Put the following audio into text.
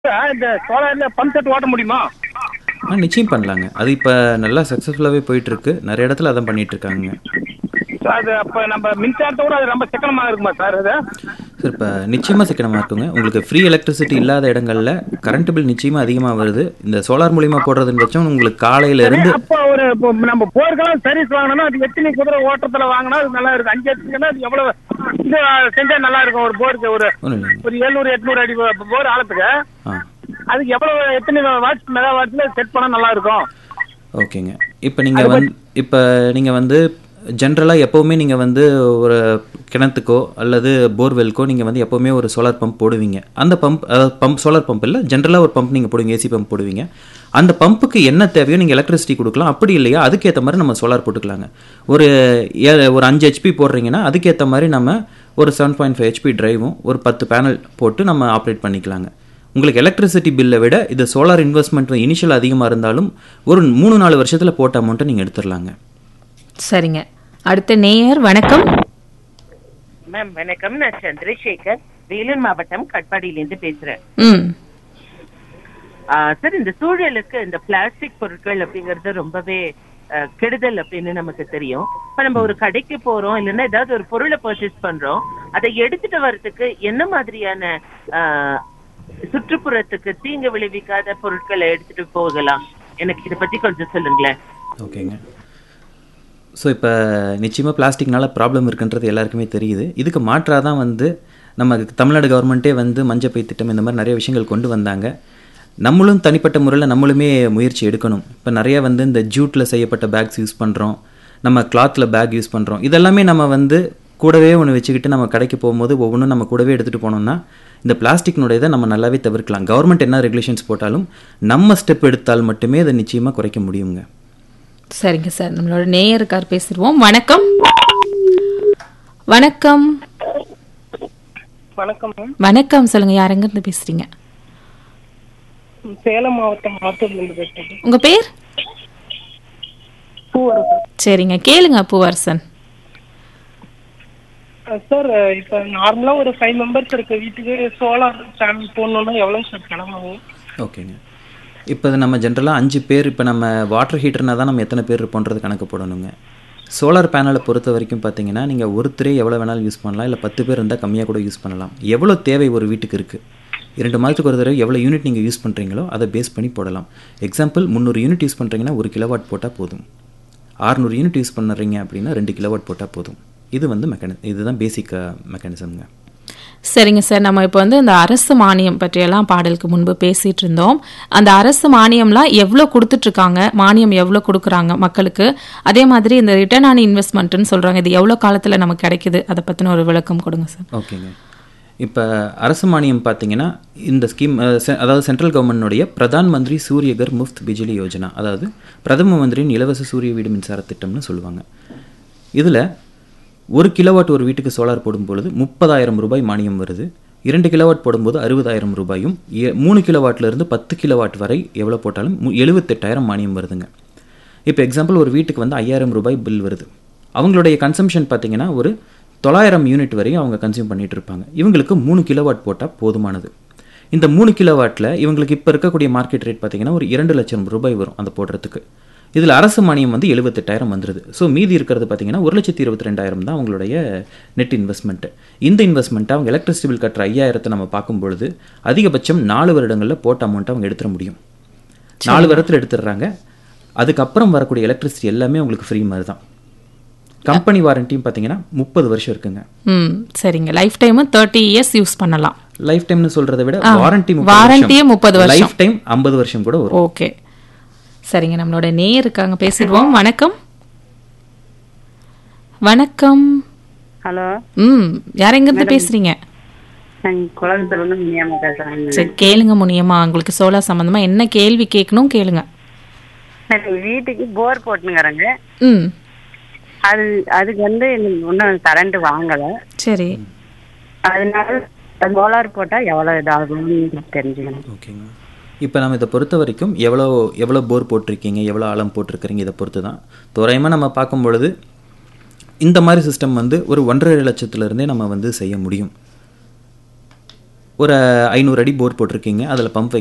இந்த சோலார்ல pump set ஓட்ட முடியுமா ஆ நிச்சயம் பண்ணலாங்க அது இப்போ நல்லா சக்ஸஸ்ஃபுல்லாகவே போயிட்டு இருக்கு நிறைய இடத்துல அதான் பண்ணிட்டு இருக்காங்க அது அப்ப நம்ம மின்சாரத்தோட அது ரொம்ப சிக்கனமா இருக்குமா சார் அது சார் இப்போ நிச்சயமாக சிக்கனமாக இருக்குங்க உங்களுக்கு ஃப்ரீ எலக்ட்ரிசிட்டி இல்லாத இடங்கள்ல கரண்ட் பில் நிச்சயமாக அதிகமாக வருது இந்த சோலார் மூலியமா போடுறதுன்னு வச்சோம் உங்களுக்கு காலையில இருந்து அப்ப ஒரு இப்போ நம்ம போருக்கெல்லாம் சர்வீஸ் வாங்கினோம்னா அது எத்தனை குதிரை ஓட்டத்துல வாங்கினா அது நல்லா இருக்கு அஞ்சு எடுத்துக்கினா அது எவ்வளவு இது செஞ்சா நல்லா இருக்கும் ஒரு போருக்கு ஒரு ஒன்றும் இல்லைங்க ஒரு எழுநூறு எட்நூறு அடி போர் ஆழத்துக்கு ஆ அதுக்கு எவ்வளவு எத்தனை வாட்ஸ் மெகா வாட்ஸ்ல செட் பண்ணா நல்லா இருக்கும் ஓகேங்க இப்போ நீங்கள் வந்து இப்போ நீங்கள் வந்து ஜென்ரலாக எப்போவுமே நீங்கள் வந்து ஒரு கிணத்துக்கோ அல்லது போர்வெல்க்கோ நீங்கள் வந்து எப்போவுமே ஒரு சோலார் பம்ப் போடுவீங்க அந்த பம்ப் அதாவது பம்ப் சோலார் பம்ப் இல்லை ஜென்ரலாக ஒரு பம்ப் நீங்கள் போடுவீங்க ஏசி பம்ப் போடுவீங்க அந்த பம்புக்கு என்ன தேவையோ நீங்கள் எலக்ட்ரிசிட்டி கொடுக்கலாம் அப்படி இல்லையா அதுக்கேற்ற மாதிரி நம்ம சோலார் போட்டுக்கலாங்க ஒரு ஏ- ஒரு அஞ்சு ஹெச்பி போடுறீங்கன்னா அதுக்கேற்ற மாதிரி நம்ம ஒரு செவன் பாயிண்ட் ஃபைவ் ஹெச்பி டிரைவும் ஒரு பத்து பேனல் போட்டு நம்ம ஆப்ரேட் பண்ணிக்கலாங்க உங்களுக்கு எலக்ட்ரிசிட்டி பில்லை விட இது சோலார் இன்வெஸ்ட்மெண்ட் இனிஷியல் அதிகமாக இருந்தாலும் ஒரு மூணு நாலு வருஷத்தில் போட்ட அமௌண்ட்டை நீங்கள் எடுத்துடலாங்க சரிங்க அடுத்த நேயர் வணக்கம் மேம் வணக்கம் நான் சந்திரசேகர் வேலூர் மாவட்டம் கட்பாடியிலேருந்து பேசுறேன் ம் ஆ, சார் இந்த சூழலுக்கு இந்த பிளாஸ்டிக் பொருட்கள் அப்படிங்கிறது ரொம்பவே ஆ, கெடுதல் அப்படின்னு நமக்கு தெரியும் இப்ப நம்ம ஒரு கடைக்கு போறோம் இல்லைன்னா ஏதாவது ஒரு பொருளை பர்ச்சேஸ் பண்றோம் அதை எடுத்துட்டு வர்றதுக்கு என்ன மாதிரியான ஆ, சுற்றுப்புறத்துக்கு தீங்கு விளைவிக்காத பொருட்களை எடுத்துட்டு போகலாம் எனக்கு இதை பத்தி கொஞ்சம் சொல்லுங்களேன் ஓகேங்க ஸோ இப்போ நிச்சயமாக பிளாஸ்டிக்னால ப்ராப்ளம் இருக்குன்றது எல்லாருக்குமே தெரியுது இதுக்கு மாற்றாக தான் வந்து நம்ம தமிழ்நாடு கவர்மெண்ட்டே வந்து மஞ்சப்பை திட்டம் இந்த மாதிரி நிறைய விஷயங்கள் கொண்டு வந்தாங்க நம்மளும் தனிப்பட்ட முறையில் நம்மளுமே முயற்சி எடுக்கணும் இப்போ நிறைய வந்து இந்த ஜூட்டில் செய்யப்பட்ட பேக்ஸ் யூஸ் பண்ணுறோம் நம்ம கிளாத்தில் பேக் யூஸ் பண்ணுறோம் இதெல்லாமே நம்ம வந்து கூடவே ஒன்று வச்சுக்கிட்டு நம்ம கடைக்கு போகும்போது ஒவ்வொன்றும் நம்ம கூடவே எடுத்துகிட்டு போனோம்னா இந்த பிளாஸ்டிக்னுடைய இதை நம்ம நல்லாவே தவிர்க்கலாம் கவர்மெண்ட் என்ன ரெகுலேஷன்ஸ் போட்டாலும் நம்ம ஸ்டெப் எடுத்தால் மட்டுமே அதை நிச்சயமாக குறைக்க முடியுங்க சரிங்க சார் நம்மளோட நேயருக்கார் பேசிடுவோம் வணக்கம் வணக்கம் வணக்கம் மேம் வணக்கம் சொல்லுங்க யார் எங்கிருந்து பேசுறீங்க சேலம் மாவட்டம் ஆத்தூர்லேருந்து பேசுறேன் உங்க பேர் பூவரசன் சரிங்க கேளுங்க பூவரசன் அஹ் சார் இப்போ நார்மலாக ஒரு ஃபைவ் மெம்பர்ஸ் இருக்க வீட்டுக்கு சோலார் சேனல் போடணுன்னா எவ்வளோ சார் கிளம்பும் ஓகேங்க இப்போ இது நம்ம ஜென்ரலாக அஞ்சு பேர் இப்போ நம்ம வாட்டர் ஹீட்டர்னா தான் நம்ம எத்தனை பேர் இருப்போன்றது கணக்கு போடணுங்க சோலார் பேனலை பொறுத்த வரைக்கும் பார்த்தீங்கன்னா நீங்கள் ஒருத்தரே எவ்வளோ வேணாலும் யூஸ் பண்ணலாம் இல்லை பத்து பேர் இருந்தால் கம்மியாக கூட யூஸ் பண்ணலாம் எவ்வளோ தேவை ஒரு வீட்டுக்கு இருக்குது இரண்டு மாதத்துக்கு ஒரு தடவை எவ்வளோ யூனிட் நீங்கள் யூஸ் பண்ணுறீங்களோ அதை பேஸ் பண்ணி போடலாம் எக்ஸாம்பிள் முந்நூறு யூனிட் யூஸ் பண்ணுறீங்கன்னா ஒரு கிலோவாட் போட்டால் போதும் 600 யூனிட் யூஸ் பண்ணுறீங்க அப்படின்னா ரெண்டு கிலோவாட் போட்டால் போதும் இது வந்து மெக்கானி இதுதான் பேசிக் மெக்கானிசம்ங்க சரிங்க சார் நம்ம இப்போ வந்து இந்த அரசு மானியம் பற்றியெல்லாம் பாடலுக்கு முன்பு பேசிட்டு இருந்தோம் அந்த அரசு மானியம்லாம் எவ்வளோ கொடுத்துட்டு இருக்காங்க மானியம் எவ்வளோ கொடுக்குறாங்க மக்களுக்கு அதே மாதிரி இந்த ரிட்டர்ன் ஆன் இன்வெஸ்ட்மெண்ட்னு சொல்றாங்க இது எவ்வளோ காலத்தில் நமக்கு கிடைக்குது அதை பற்றின ஒரு விளக்கம் கொடுங்க சார் ஓகேங்க இப்போ அரசு மானியம் பார்த்தீங்கன்னா இந்த ஸ்கீம் அஹ், செ- அதாவது சென்ட்ரல் கவர்மெண்ட்டுடைய பிரதான் மந்திரி சூரியகர் முஃப்த் பிஜிலி யோஜனா அதாவது பிரதம மந்திரியின் இலவச சூரிய வீடு மின்சார திட்டம்னு சொல்லுவாங்க இதில் ஒரு கிலோவாட் ஒரு வீட்டுக்கு சோலார் போடும் பொழுது முப்பதாயிரம் ரூபாய் மானியம் வருது இரண்டு கிலோவாட் போடும்போது அறுபதாயிரம் ரூபாயும் எ- மூணு கிலோவாட்ல இருந்து பத்து கிலோவாட் வரை எவ்வளோ போட்டாலும் மு- எழுபத்தெட்டாயிரம் மானியம் வருதுங்க இப்போ எக்ஸாம்பிள் ஒரு வீட்டுக்கு வந்து ஐயாயிரம் ரூபாய் பில் வருது அவங்களுடைய கன்சம்ஷன் பார்த்தீங்கன்னா ஒரு தொள்ளாயிரம் யூனிட் வரையும் அவங்க கன்சியூம் பண்ணிட்டு இருப்பாங்க இவங்களுக்கு மூணு கிலோவாட் போட்டால் போதுமானது இந்த மூணு கிலோவாட்டில் இவங்களுக்கு இப்போ இருக்கக்கூடிய மார்க்கெட் ரேட் பார்த்தீங்கன்னா ஒரு இரண்டு லட்சம் ரூபாய் வரும் அந்த போடுறதுக்கு இதில் அரசு மானியம் வந்து எழுபத்தெட்டாயிரம் வந்துருது ஸோ மீதி இருக்கிறது பார்த்தீங்கன்னா ஒரு லட்சத்தி இருபத்தி ரெண்டாயிரம் தான் அவங்களுடைய நெட் இன்வெஸ்ட்மெண்ட்டு இந்த இன்வெஸ்ட்மெண்ட்டை அவங்க எலக்ட்ரிசிட்டி பில் கட்டுற ஐயாயிரத்தை நம்ம பார்க்கும் பொழுது அதிகபட்சம் நாலு வருடங்களில் போட்ட அமௌண்ட்டை அவங்க எடுத்துட முடியும் நாலு வருடத்தில் எடுத்துடுறாங்க அதுக்கப்புறம் வரக்கூடிய எலக்ட்ரிசிட்டி எல்லாமே உங்களுக்கு ஃப்ரீ மாதிரி தான் கம்பெனி வாரண்டியும் பார்த்தீங்கன்னா முப்பது வருஷம் இருக்குங்க ம் சரிங்க life time thirty years use பண்ணலாம் லைஃப் டைம்னு சொல்றதை விட ஆ, வாரண்டி warranty-யே 30 வருஷம். லைஃப் டைம் ஐம்பது வருஷம் கூட வரும் ஓகே சரிங்க நம்மளோட நேயர் இருக்காங்க பேசிடுவோம் வணக்கம் வணக்கம் ஹலோ ம் யார் எங்கிருந்து பேசுறீங்க நான் குளத்துலேருந்து முனியாமா பேசுகிறேங்க சரி கேளுங்க முனியம்மா உங்களுக்கு சோலார் சம்பந்தமா என்ன கேள்வி கேட்கணும் கேளுங்க சரி வீட்டுக்கு போர் போட்டுங்கிறேங்க ம் அது அதுக்கு வந்து எனக்கு இன்னும் கரண்ட் வாங்கலை சரி அதனால சோலார் போட்டால் எவ்வளோ இதாகும்னு தெரிஞ்சுக்கணும் ஓகேங்க இப்போ நம்ம இதை பொறுத்த வரைக்கும் எவ்வளோ எவ்வளோ போர் போட்டிருக்கீங்க எவ்வளோ ஆழம் போட்டிருக்கிறீங்க இதை பொறுத்து தான் தோராயமாக நம்ம பார்க்கும் பொழுது இந்த மாதிரி சிஸ்டம் வந்து ஒரு ஒன்றரை லட்சத்துலேருந்தே நம்ம வந்து செய்ய முடியும் ஒரு ஐநூறு அடி போர் போட்டிருக்கீங்க அதில் பம்ப்